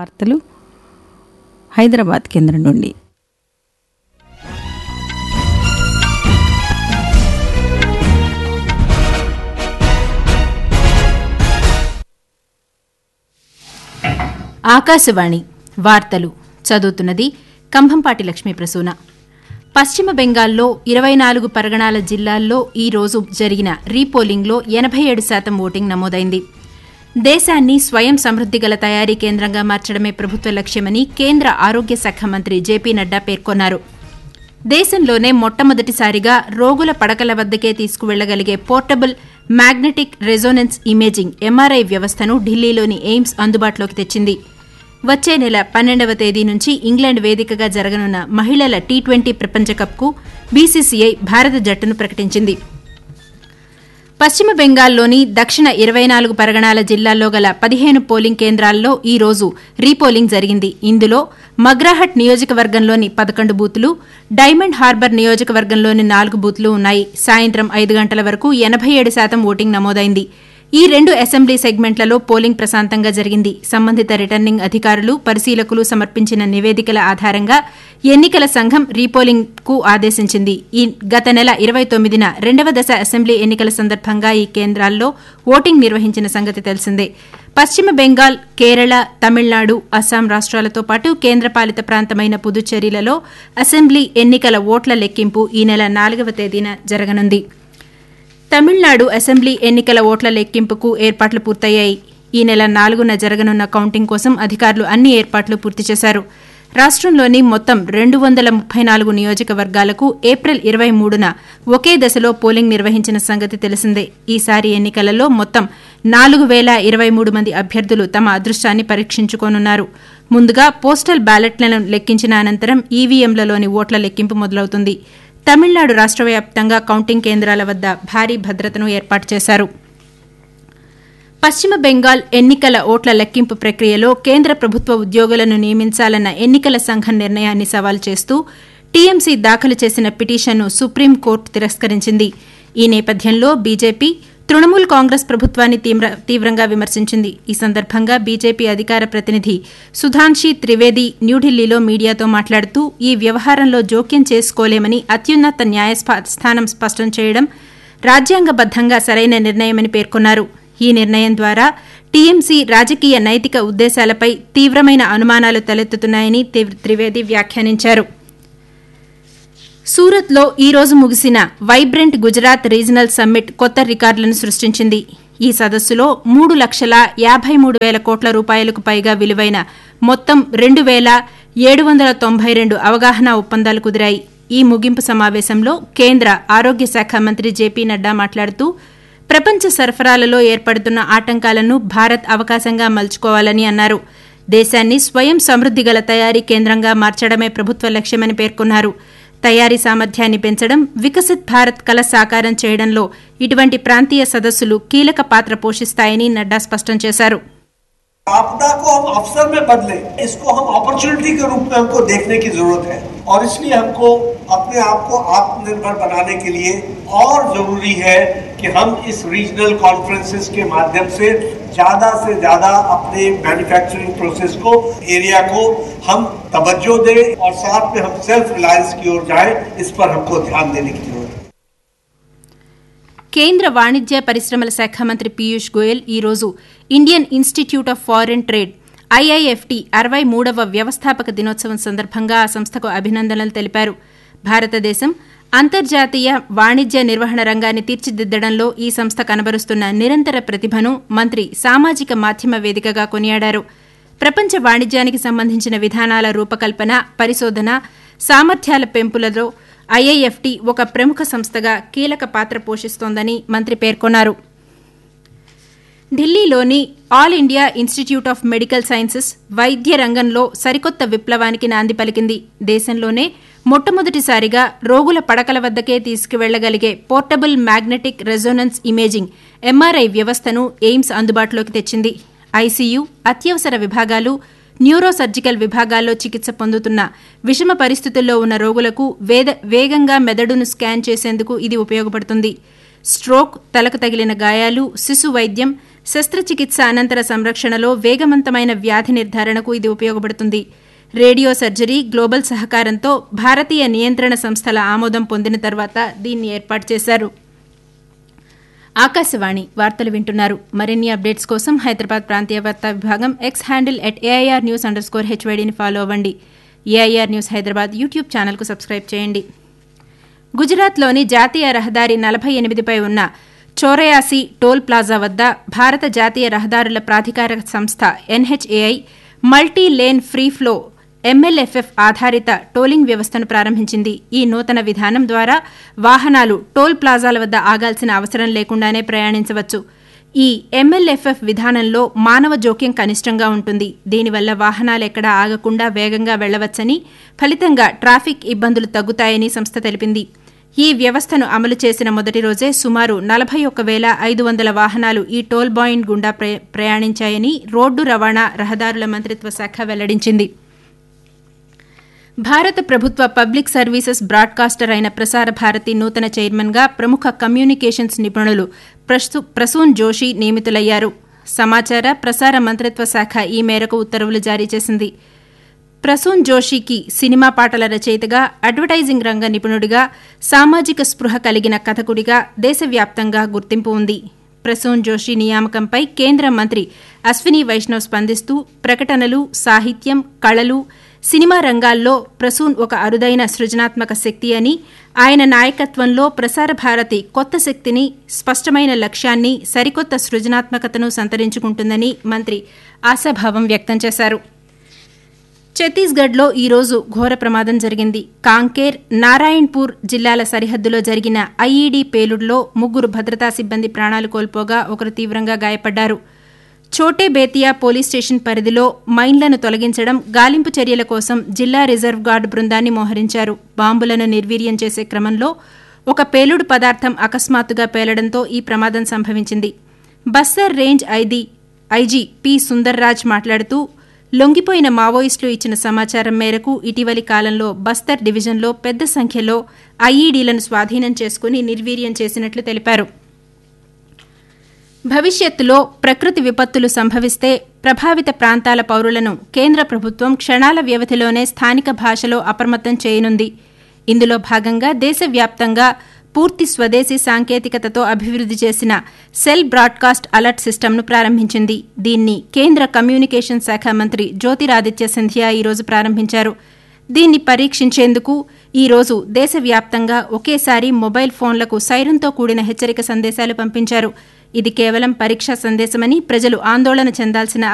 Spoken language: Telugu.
వార్తలు హైదరాబాద్ కేంద్రం నుండి ఆకాశవాణి వార్తలు చదువుతున్నది కంభంపాటి లక్ష్మీ ప్రసూన పశ్చిమ బెంగాల్లో ఇరవై నాలుగు పరగణాల జిల్లాల్లో ఈ రోజు జరిగిన రీపోలింగ్లో ఎనభై ఏడు శాతం ఓటింగ్ నమోదైంది దేశాన్ని స్వయం సమృద్ది గల తయారీ కేంద్రంగా మార్చడమే ప్రభుత్వ లక్ష్యమని కేంద్ర ఆరోగ్య శాఖ మంత్రి జేపీ నడ్డా పేర్కొన్నారు దేశంలోనే మొట్టమొదటిసారిగా రోగుల పడకల వద్దకే తీసుకువెళ్లగలిగే portable magnetic resonance imaging MRI వ్యవస్థను ఢిల్లీలోని ఎయిమ్స్ అందుబాటులోకి తెచ్చింది వచ్చే నెల పన్నెండవ తేదీ నుంచి ఇంగ్లాండ్ వేదికగా జరగనున్న మహిళల టీ ట్వంటీ ప్రపంచ కప్కు బీసీసీఐ భారత జట్టును ప్రకటించింది పశ్చిమ బెంగాల్లోని దక్షిణ ఇరవై నాలుగు పరగణాల జిల్లాల్లో గల పదిహేను పోలింగ్ కేంద్రాల్లో ఈ రోజు రీపోలింగ్ జరిగింది ఇందులో మగ్రాహట్ నియోజకవర్గంలోని పదకొండు బూతులు డైమండ్ హార్బర్ నియోజకవర్గంలోని నాలుగు బూతులు ఉన్నాయి సాయంత్రం ఐదు గంటల వరకు ఎనభై ఏడు శాతం ఓటింగ్ నమోదైంది ఈ రెండు అసెంబ్లీ సెగ్మెంట్లలో పోలింగ్ ప్రశాంతంగా జరిగింది సంబంధిత రిటర్నింగ్ అధికారులు పరిశీలకులు సమర్పించిన నివేదికల ఆధారంగా ఎన్నికల సంఘం రీపోలింగ్ కు ఆదేశించింది ఈ గత నెల ఇరవై తొమ్మిదిన రెండవ దశ అసెంబ్లీ ఎన్నికల సందర్భంగా ఈ కేంద్రాల్లో ఓటింగ్ నిర్వహించిన సంగతి తెలిసిందే పశ్చిమ బెంగాల్ కేరళ తమిళనాడు అస్సాం రాష్ట్రాలతో పాటు కేంద్రపాలిత ప్రాంతమైన పుదుచ్చేరిలలో అసెంబ్లీ ఎన్నికల ఓట్ల లెక్కింపు ఈ నెల నాలుగవ తేదీన జరగనుంది తమిళనాడు అసెంబ్లీ ఎన్నికల ఓట్ల లెక్కింపుకు ఏర్పాట్లు పూర్తయ్యాయి ఈ నెల నాలుగున జరగనున్న కౌంటింగ్ కోసం అధికారులు అన్ని ఏర్పాట్లు పూర్తి చేశారు రాష్ట్రంలోని మొత్తం రెండు వందల ముప్పై నాలుగు నియోజకవర్గాలకు ఏప్రిల్ ఇరవై మూడున ఒకే దశలో పోలింగ్ నిర్వహించిన సంగతి తెలిసిందే ఈసారి ఎన్నికలలో మొత్తం నాలుగు వేల ఇరవై మూడు మంది అభ్యర్థులు తమ అదృష్టాన్ని పరీక్షించుకోనున్నారు ముందుగా పోస్టల్ బ్యాలెట్లను లెక్కించిన అనంతరం ఈవీఎంలలోని ఓట్ల లెక్కింపు మొదలవుతుంది తమిళనాడు రాష్ట్ర వ్యాప్తంగా కౌంటింగ్ కేంద్రాల వద్ద భారీ భద్రతను ఏర్పాటు చేశారు పశ్చిమ బెంగాల్ ఎన్నికల ఓట్ల లెక్కింపు ప్రక్రియలో కేంద్ర ప్రభుత్వ ఉద్యోగులను నియమించాలన్న ఎన్నికల సంఘం నిర్ణయాన్ని సవాల్ చేస్తూ టీఎంసీ దాఖలు చేసిన పిటిషన్ను సుప్రీంకోర్టు తిరస్కరించింది ఈ నేపథ్యంలో బీజేపీ తృణమూల్ కాంగ్రెస్ ప్రభుత్వాన్ని తీవ్రంగా విమర్శించింది ఈ సందర్భంగా బీజేపీ అధికార ప్రతినిధి సుధాన్షి త్రివేది న్యూఢిల్లీలో మీడియాతో మాట్లాడుతూ ఈ వ్యవహారంలో జోక్యం చేసుకోలేమని అత్యున్నత న్యాయస్థానం స్పష్టం చేయడం రాజ్యాంగబద్దంగా సరైన నిర్ణయమని పేర్కొన్నారు ఈ నిర్ణయం ద్వారా టీఎంసీ రాజకీయ నైతిక ఉద్దేశాలపై తీవ్రమైన అనుమానాలు తలెత్తుతున్నాయని త్రివేది వ్యాఖ్యానించారు సూరత్లో ఈ రోజు ముగిసిన వైబ్రెంట్ గుజరాత్ రీజనల్ సమ్మిట్ కొత్త రికార్డులను సృష్టించింది ఈ సదస్సులో మూడు లక్షల యాభై మూడు వేల కోట్ల రూపాయలకు పైగా విలువైన మొత్తం రెండు వేల ఏడు వందల తొంభై రెండు అవగాహన ఒప్పందాలు కుదిరాయి ఈ ముగింపు సమావేశంలో కేంద్ర ఆరోగ్య శాఖ మంత్రి జేపీ నడ్డా మాట్లాడుతూ ప్రపంచ సరఫరాలలో ఏర్పడుతున్న ఆటంకాలను భారత్ అవకాశంగా మలుచుకోవాలని అన్నారు దేశాన్ని స్వయం సమృద్ది గల తయారీ కేంద్రంగా మార్చడమే ప్రభుత్వ లక్ష్యమని పేర్కొన్నారు తయారీ సామర్థ్యాన్ని పెంచడం వికసిత్ భారత్ కల సాకారం చేయడంలో ఇటువంటి ప్రాంతీయ సదస్సులు కీలక పాత్ర పోషిస్తాయని నడ్డా స్పష్టం చేశారు आपदा को हम अवसर में बदले इसको हम अपॉर्चुनिटी के रूप में हमको देखने की जरूरत है और इसलिए हमको अपने आप को आत्मनिर्भर बनाने के लिए और जरूरी है कि हम इस रीजनल कॉन्फ्रेंसेस के माध्यम से ज्यादा से ज्यादा अपने मैन्युफैक्चरिंग प्रोसेस को एरिया को हम तवज्जो दें और साथ में हम सेल्फ रिलायंस की ओर जाएं इस पर हमको ध्यान देने की जरूरत है కేంద్ర వాణిజ్య పరిశ్రమల శాఖ మంత్రి పీయూష్ గోయల్ ఈరోజు Indian institute of foreign trade IIFT అరవై మూడవ వ్యవస్థాపక దినోత్సవం సందర్భంగా ఆ సంస్థకు అభినందనలు తెలిపారు భారతదేశం అంతర్జాతీయ వాణిజ్య నిర్వహణ రంగాన్ని తీర్చిదిద్దడంలో ఈ సంస్థ కనబరుస్తున్న నిరంతర ప్రతిభను మంత్రి సామాజిక మాధ్యమ వేదికగా కొనియాడారు ప్రపంచ వాణిజ్యానికి సంబంధించిన విధానాల రూపకల్పన పరిశోధన సామర్థ్యాల పెంపులలో ఐఐఎఫ్టి ఒక ప్రముఖ సంస్థగా కీలక పాత్ర పోషిస్తోందని మంత్రి పేర్కొన్నారు ఢిల్లీలోని all India institute of medical sciences వైద్య రంగంలో సరికొత్త విప్లవానికి నాంది పలికింది దేశంలోనే మొట్టమొదటిసారిగా రోగుల పడకల వద్దకే తీసుకువెళ్లగలిగే portable magnetic resonance imaging MRI వ్యవస్థను ఎయిమ్స్ అందుబాటులోకి తెచ్చింది ఐసీయూ అత్యవసర విభాగాలు న్యూరో సర్జికల్ విభాగాల్లో చికిత్స పొందుతున్న విషమ పరిస్థితుల్లో ఉన్న రోగులకు వేగంగా మెదడును స్కాన్ చేసేందుకు ఇది ఉపయోగపడుతుంది స్ట్రోక్ తలకు తగిలిన గాయాలు శిశు వైద్యం శస్త్రచికిత్స అనంతర సంరక్షణలో వేగవంతమైన వ్యాధి నిర్ధారణకు ఇది ఉపయోగపడుతుంది రేడియో సర్జరీ గ్లోబల్ సహకారంతో భారతీయ నియంత్రణ సంస్థల ఆమోదం పొందిన తర్వాత దీన్ని ఏర్పాటు చేశారు ఆకాశవాణి వార్తలు వింటున్నారు మరిన్ని అప్డేట్స్ కోసం హైదరాబాద్ ప్రాంతీయ వార్తా విభాగం X handle at AIR news underscore హెచ్వైడీని ఫాలో అవ్వండి ఏఐఆర్ న్యూస్ హైదరాబాద్ యూట్యూబ్ ఛానల్కు సబ్స్క్రైబ్ చేయండి గుజరాత్లోని జాతీయ రహదారి నలభై ఎనిమిదిపై ఉన్న చోరయాసి టోల్ ప్లాజా వద్ద భారత జాతీయ రహదారుల ప్రాధికార సంస్థ NHAI multi lane free flow MLFF ఆధారిత టోలింగ్ వ్యవస్థను ప్రారంభించింది ఈ నూతన విధానం ద్వారా వాహనాలు టోల్ ప్లాజాల వద్ద ఆగాల్సిన అవసరం లేకుండానే ప్రయాణించవచ్చు ఈ ఎంఎల్ఎఫ్ఎఫ్ విధానంలో మానవ జోక్యం కనిష్టంగా ఉంటుంది దీనివల్ల వాహనాలు ఎక్కడా ఆగకుండా వేగంగా వెళ్లవచ్చని ఫలితంగా ట్రాఫిక్ ఇబ్బందులు తగ్గుతాయని సంస్థ తెలిపింది ఈ వ్యవస్థను అమలు చేసిన మొదటి రోజే సుమారు నలభై ఒక్క వేల ఐదు వందల వాహనాలు ఈ టోల్ బాయింట్ గుండా ప్రయాణించాయని రోడ్డు రవాణా రహదారుల మంత్రిత్వ శాఖ వెల్లడించింది భారత ప్రభుత్వ పబ్లిక్ సర్వీసెస్ బ్రాడ్కాస్టర్ అయిన ప్రసార భారతి నూతన చైర్మన్గా ప్రముఖ కమ్యూనికేషన్స్ నిపుణులు ప్రసూన్ జోషి నియమితులయ్యారు సమాచార ప్రసార మంత్రిత్వ శాఖ ఈ మేరకు ఉత్తర్వులు జారీ చేసింది ప్రసూన్ జోషికి సినిమా పాటల రచయితగా అడ్వర్టైజింగ్ రంగ నిపుణుడిగా సామాజిక స్పృహ కలిగిన కథకుడిగా దేశవ్యాప్తంగా గుర్తింపు ఉంది ప్రసూన్ జోషి నియామకంపై కేంద్ర మంత్రి అశ్విని వైష్ణవ్ స్పందిస్తూ ప్రకటనలు సాహిత్యం కళలు సినిమా రంగాల్లో ప్రసూన్ ఒక అరుదైన సృజనాత్మక శక్తి అని ఆయన నాయకత్వంలో ప్రసార భారతి కొత్త శక్తిని స్పష్టమైన లక్ష్యాన్ని సరికొత్త సృజనాత్మకతను సంతరించుకుంటుందని మంత్రి ఆశాభావం వ్యక్తం చేశారు ఛత్తీస్గఢ్లో ఈరోజు ఘోర ప్రమాదం జరిగింది కాంకేర్ నారాయణపూర్ జిల్లాల సరిహద్దులో జరిగిన ఐఈడీ పేలుడులో ముగ్గురు భద్రతా సిబ్బంది ప్రాణాలు కోల్పోగా ఒకరు తీవ్రంగా గాయపడ్డారు ఛోటే బేతియా పోలీస్ స్టేషన్ పరిధిలో మైన్లను తొలగించడం గాలింపు చర్యల కోసం జిల్లా రిజర్వ్ గార్డు బృందాన్ని మోహరించారు బాంబులను నిర్వీర్యం చేసే క్రమంలో ఒక పేలుడు పదార్థం అకస్మాత్తుగా పేలడంతో ఈ ప్రమాదం సంభవించింది బస్తర్ రేంజ్ ఐది ఐజీ పి సుందర్రాజ్ మాట్లాడుతూ లొంగిపోయిన మావోయిస్టులు ఇచ్చిన సమాచారం మేరకు ఇటీవలి కాలంలో బస్తర్ డివిజన్లో పెద్ద సంఖ్యలో ఐఈడీలను స్వాధీనం చేసుకుని నిర్వీర్యం చేసినట్లు తెలిపారు భవిష్యత్తులో ప్రకృతి విపత్తులు సంభవిస్తే ప్రభావిత ప్రాంతాల పౌరులను కేంద్ర ప్రభుత్వం క్షణాల వ్యవధిలోనే స్థానిక భాషలో అప్రమత్తం చేయనుంది ఇందులో భాగంగా దేశవ్యాప్తంగా పూర్తి స్వదేశీ సాంకేతికతతో అభివృద్ది చేసిన సెల్ బ్రాడ్కాస్ట్ అలర్ట్ సిస్టమ్ను ప్రారంభించింది దీన్ని కేంద్ర కమ్యూనికేషన్ శాఖ మంత్రి జ్యోతిరాదిత్య సింధియా ఈరోజు ప్రారంభించారు దీన్ని పరీక్షించేందుకు ఈరోజు దేశవ్యాప్తంగా ఒకేసారి మొబైల్ ఫోన్లకు సైరన్తో కూడిన హెచ్చరిక సందేశాలు పంపించారు ఇది కేవలం పరీక్షా సందేశమని ప్రజలు ఆందోళన చెందాల్సిన